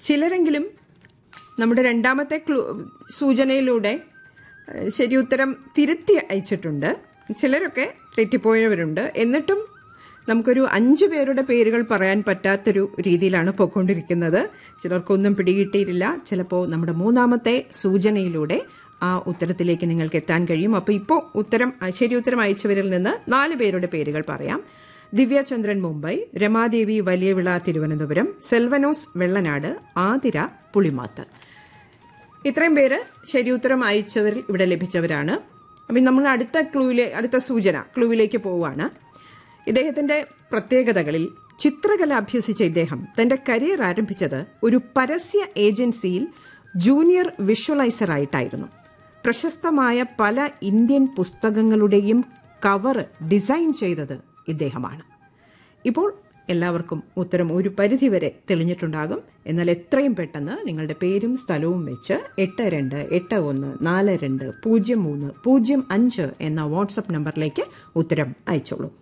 ചിലരെങ്കിലും നമ്മുടെ രണ്ടാമത്തെ ക്ലൂ സൂചനയിലൂടെ ഏഹ്, ശരി ഉത്തരം തിരുത്തി അയച്ചിട്ടുണ്ട് ചിലരൊക്കെ തെറ്റിപ്പോയവരുണ്ട് എന്നിട്ടും നമുക്കൊരു അഞ്ചു പേരുടെ പേരുകൾ പറയാൻ പറ്റാത്തൊരു രീതിയിലാണ് പോയിക്കൊണ്ടിരിക്കുന്നത് ചിലർക്കൊന്നും പിടികിട്ടിയിട്ടില്ല ചിലപ്പോൾ നമ്മുടെ മൂന്നാമത്തെ സൂചനയിലൂടെ ആ ഉത്തരത്തിലേക്ക് നിങ്ങൾക്ക് എത്താൻ കഴിയും അപ്പോൾ ഇപ്പോൾ ഉത്തരം ശരി ഉത്തരം അയച്ചവരിൽ നിന്ന് നാല് പേരുടെ പേരുകൾ പറയാം ദിവ്യചന്ദ്രൻ മുംബൈ രമാദേവി വലിയവിള തിരുവനന്തപുരം സെൽവനോസ് വെള്ളനാട് ആതിര പുളിമാത്ത് ഇത്രയും പേര് ശരി ഉത്തരം അയച്ചവരിൽ ഇവിടെ ലഭിച്ചവരാണ് അപ്പം നമ്മൾ അടുത്ത ക്ലൂവിലെ അടുത്ത സൂചന ക്ലൂവിലേക്ക് പോവുകയാണ് ഇദ്ദേഹത്തിന്റെ പ്രത്യേകതകളിൽ ചിത്രകല അഭ്യസിച്ച ഇദ്ദേഹം തന്റെ കരിയർ ആരംഭിച്ചത് ഒരു പരസ്യ ഏജൻസിയിൽ ജൂനിയർ വിഷ്വലൈസറായിട്ടായിരുന്നു പ്രശസ്തമായ പല ഇന്ത്യൻ പുസ്തകങ്ങളുടെയും കവർ ഡിസൈൻ ചെയ്തത് ഇദ്ദേഹമാണ് ഇപ്പോൾ എല്ലാവർക്കും ഉത്തരം ഒരു പരിധിവരെ തെളിഞ്ഞിട്ടുണ്ടാകും എന്നാൽ എത്രയും പെട്ടെന്ന് നിങ്ങളുടെ പേരും സ്ഥലവും വെച്ച് എട്ട് രണ്ട് എട്ട് ഒന്ന് നാല് രണ്ട് പൂജ്യം മൂന്ന് പൂജ്യം അഞ്ച് എന്ന വാട്സപ്പ് നമ്പറിലേക്ക് ഉത്തരം അയച്ചോളൂ